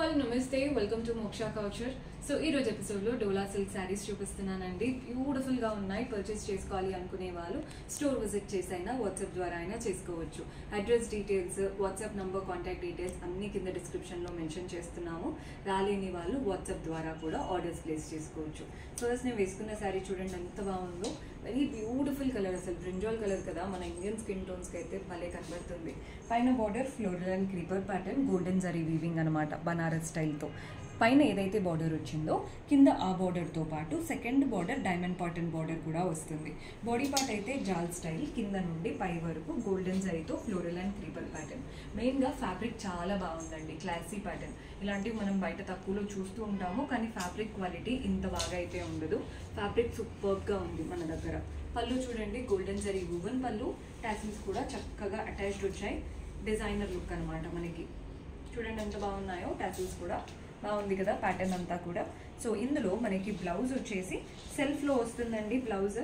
all నమస్తే welcome to Moksha culture so ఈ రోజు ఎపిసోడ్ లో డోలా సిల్క్ శారీస్ చూపిస్తున్నానండి బ్యూటిఫుల్ గా ఉన్నాయి పర్చేస్ చేసుకోవాలి అనుకునే వాళ్ళు స్టోర్ విజిట్ చేసి అయినా వాట్సాప్ ద్వారా అయినా చేసుకోవచ్చు address details WhatsApp number contact details అన్ని కింద డిస్క్రిప్షన్ లో మెన్షన్ చేస్తున్నాము రాలేని వాళ్ళు వాట్సాప్ ద్వారా కూడా ఆర్డర్స్ ప్లేస్ చేసుకోవచ్చు ఫస్ట్ నేను వేసుకున్న శారీ చూడండి ఎంత బాగుందో వెరీ బ్యూటిఫుల్ కలర్ అసలు బ్రింజాల్ కలర్ కదా మన ఇండియన్ స్కిన్ టోన్స్కి అయితే భలే కనబడుతుంది పైన border floral and creeper pattern golden zari weaving అనమాట బనారస్ స్టైల్తో పైన ఏదైతే బార్డర్ వచ్చిందో కింద ఆ బార్డర్తో పాటు second border diamond pattern border కూడా వస్తుంది బాడీ పార్ట్ అయితే జాల్ స్టైల్ కింద నుండి పై వరకు గోల్డెన్ జరీతో ఫ్లోరల్ అండ్ క్రీపర్ ప్యాటర్న్ మెయిన్గా ఫ్యాబ్రిక్ చాలా బాగుందండి క్లాసీ ప్యాటర్న్ ఇలాంటివి మనం బయట తక్కువలో చూస్తూ ఉంటాము కానీ ఫ్యాబ్రిక్ క్వాలిటీ ఇంత బాగా అయితే ఉండదు ఫ్యాబ్రిక్ సూపర్గా ఉంది మన దగ్గర పళ్ళు చూడండి గోల్డెన్ జరీ వువెన్ పళ్ళు టాసిల్స్ కూడా చక్కగా అటాచ్డ్ వచ్చాయి డిజైనర్ లుక్ అనమాట మనకి చూడండి ఎంత బాగున్నాయో టాసిల్స్ కూడా బాగుంది కదా ప్యాటర్న్ అంతా కూడా సో ఇందులో మనకి బ్లౌజ్ వచ్చేసి సెల్ఫ్లో వస్తుందండి బ్లౌజ్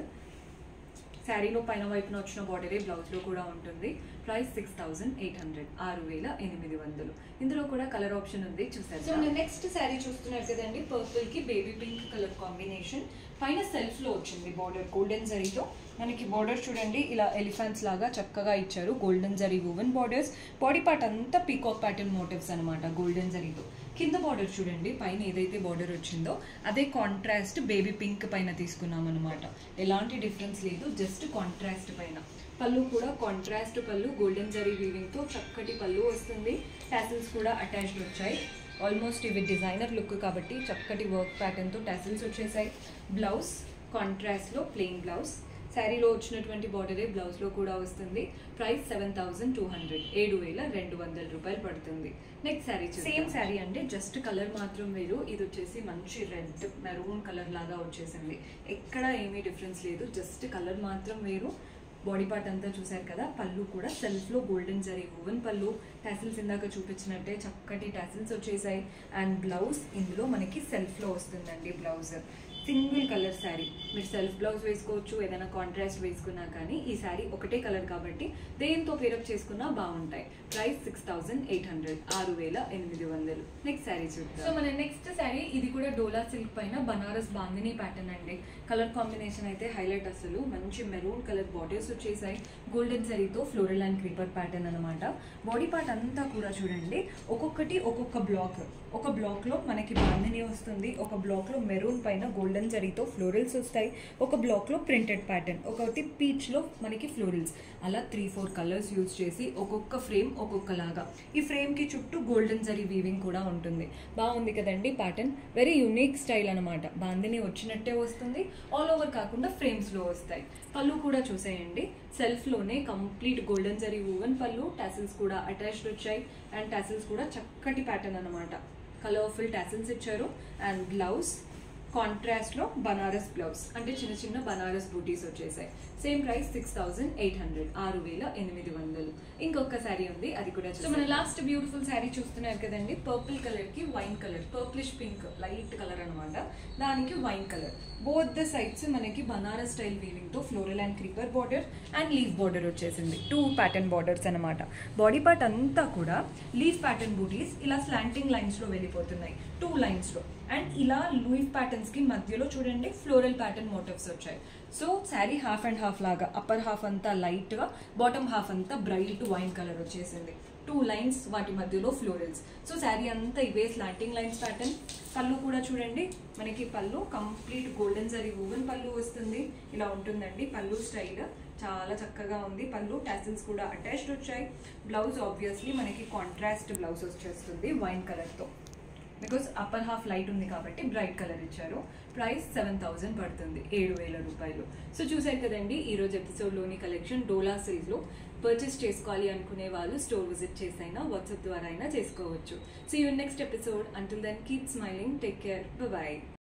శారీలో పైన వైపున వచ్చిన బార్డరే బ్లౌజ్లో కూడా ఉంటుంది price six thousand eight hundred ఆరు వేల ఎనిమిది వందలు ఇందులో కూడా కలర్ ఆప్షన్ ఉంది చూసారు సో నెక్స్ట్ శారీ చూస్తున్నారు కదండి పర్పుల్ కి బేబీ పింక్ కలర్ కాంబినేషన్ పైన సెల్ఫ్ లో వచ్చింది బార్డర్ గోల్డెన్ జరీతో మనకి బార్డర్ చూడండి ఇలా ఎలిఫెంట్స్ లాగా చక్కగా ఇచ్చారు గోల్డెన్ జరీ వువెన్ బార్డర్స్ బాడీ పార్ట్ అంతా పీకాక్ ప్యాటర్న్ మోటివ్స్ అనమాట గోల్డెన్ జరీతో కింద బార్డర్ చూడండి పైన ఏదైతే బార్డర్ వచ్చిందో అదే కాంట్రాస్ట్ బేబీ పింక్ పైన తీసుకున్నాం అనమాట ఎలాంటి డిఫరెన్స్ లేదు జస్ట్ కాంట్రాస్ట్ పైన పళ్ళు కూడా కాంట్రాస్ట్ పళ్ళు గోల్డెన్ జరీ వీవింగ్తో చక్కటి పళ్ళు వస్తుంది టాసిల్స్ కూడా అటాచ్డ్ వచ్చాయి ఆల్మోస్ట్ ఇవి డిజైనర్ లుక్ కాబట్టి చక్కటి వర్క్ ప్యాటర్న్తో టాసిల్స్ వచ్చేసాయి బ్లౌజ్ కాంట్రాస్ట్లో ప్లెయిన్ బ్లౌజ్ శారీలో వచ్చినటువంటి బార్డరే బ్లౌజ్లో కూడా వస్తుంది price seven thousand two hundred ఏడు వేల రెండు వందల రూపాయలు పడుతుంది నెక్స్ట్ శారీ సేమ్ శారీ అంటే జస్ట్ కలర్ మాత్రం వేరు ఇది వచ్చేసి మంచి రెడ్ మెరూన్ కలర్ లాగా వచ్చేసింది ఎక్కడ ఏమీ డిఫరెన్స్ లేదు జస్ట్ కలర్ మాత్రం వేరు బాడీ పార్ట్ అంతా చూసారు కదా పళ్ళు కూడా సెల్ఫ్లో గోల్డెన్ జరీ ఓవెన్ పళ్ళు టాసిల్స్ ఇందాక చూపించినట్టే చక్కటి టాసిల్స్ వచ్చేసాయి అండ్ బ్లౌజ్ ఇందులో మనకి సెల్ఫ్లో వస్తుందండి బ్లౌజ్ సింగిల్ కలర్ శారీ మీరు సెల్ఫ్ బ్లౌజ్ వేసుకోవచ్చు ఏదైనా కాంట్రాస్ట్ వేసుకున్నా కానీ ఈ శారీ ఒకటే కలర్ కాబట్టి దేంతో పేరప్ చేసుకున్నా బాగుంటాయి price six thousand eight hundred ఆరు వేల ఎనిమిది వందలు నెక్స్ట్ శారీ చూద్దాం సో మన నెక్స్ట్ శారీ ఇది కూడా డోలా సిల్క్ పైన బనారస్ బాందిని ప్యాటర్న్ అండి కలర్ కాంబినేషన్ అయితే హైలైట్ అసలు మంచి మెరూన్ కలర్ బార్డర్స్ వచ్చేసాయి గోల్డెన్ జరీతో ఫ్లోరల్ అండ్ క్రీపర్ ప్యాటర్న్ అనమాట బాడీ పార్ట్ అంతా కూడా చూడండి ఒక్కొక్కటి ఒక్కొక్క బ్లాక్ ఒక బ్లాక్లో మనకి బాందిని వస్తుంది ఒక బ్లాక్లో మెరూన్ పైన గోల్డెన్ జరీతో ఫ్లోరల్స్ వస్తాయి ఒక బ్లాక్లో ప్రింటెడ్ ప్యాటర్న్ ఒకటి పీచ్లో మనకి ఫ్లోరల్స్ అలా త్రీ ఫోర్ కలర్స్ యూజ్ చేసి ఒక్కొక్క ఫ్రేమ్ ఒక్కొక్కలాగా ఈ ఫ్రేమ్కి చుట్టూ గోల్డెన్ జరీ వీవింగ్ కూడా ఉంటుంది బాగుంది కదండి ప్యాటర్న్ వెరీ యునిక్ స్టైల్ అనమాట బాందిని వచ్చినట్టే వస్తుంది ఆల్ ఓవర్ కాకుండా ఫ్రేమ్స్లో వస్తాయి పళ్ళు కూడా చూసేయండి సెల్ఫ్లోనే కంప్లీట్ గోల్డెన్ జరీ ఊవెన్ పళ్ళు టాసిల్స్ కూడా అటాచ్డ్ వచ్చాయి అండ్ టాసిల్స్ కూడా చక్కటి ప్యాటర్న్ అనమాట కలర్ఫుల్ టాసిల్స్ ఇచ్చారు అండ్ బ్లౌజ్ కాంట్రాస్ట్లో బనారస్ బ్లౌజ్ అంటే చిన్న చిన్న బనారస్ బూటీస్ వచ్చేసాయి same price six thousand eight hundred ఆరు వేల ఎనిమిది వందలు ఇంకొక శారీ ఉంది అది కూడా సో మన లాస్ట్ బ్యూటిఫుల్ శారీ చూస్తున్నారు కదండి పర్పుల్ కలర్ కి wine colour purplish pink light colour అనమాట దానికి wine colour both the sides మనకి బనారస్ స్టైల్ వీవింగ్ తో floral and creeper border and leaf border వచ్చేసింది టూ ప్యాటర్న్ బార్డర్స్ అనమాట బాడీ పార్ట్ అంతా కూడా లీఫ్ ప్యాటర్న్ బూటీస్ ఇలా స్లాంటింగ్ లైన్స్ లో వెళ్ళిపోతున్నాయి టూ లైన్స్ లో అండ్ ఇలా లూయిఫ్ ప్యాటర్న్స్ కి మధ్యలో చూడండి ఫ్లోరల్ ప్యాటర్న్ మోటివ్స్ వచ్చాయి so sari half and half లాగా అప్పర్ హాఫ్ అంతా లైట్ గా బాటమ్ హాఫ్ అంతా బ్రైట్ వైన్ కలర్ వచ్చేసింది టూ లైన్స్ వాటి మధ్యలో ఫ్లోరల్స్ సో శారీ అంతా ఇవే స్లాంటింగ్ లైన్స్ ప్యాటర్న్ పళ్ళు కూడా చూడండి మనకి పళ్ళు కంప్లీట్ గోల్డెన్ జరీ వువెన్ పళ్ళు వస్తుంది ఇలా ఉంటుందండి పళ్ళు స్టైల్ చాలా చక్కగా ఉంది పళ్ళు టాసిల్స్ కూడా అటాచ్డ్ వచ్చాయి బ్లౌజ్ ఆబ్వియస్లీ మనకి కాంట్రాస్ట్ బ్లౌజ్ వచ్చేస్తుంది వైన్ కలర్తో బికాస్ అప్పర్ హాఫ్ లైట్ ఉంది కాబట్టి బ్రైట్ కలర్ ఇచ్చారు ప్రైస్ సెవెన్ థౌజండ్ పడుతుంది ఏడు వేల రూపాయలు సో చూసారు కదండి ఈ రోజు ఎపిసోడ్లోని కలెక్షన్ డోలా సిల్క్లో పర్చేస్ చేసుకోవాలి అనుకునే వాళ్ళు స్టోర్ విజిట్ చేసైనా వాట్సాప్ ద్వారా అయినా చేసుకోవచ్చు so you next episode until then keep smiling take care bye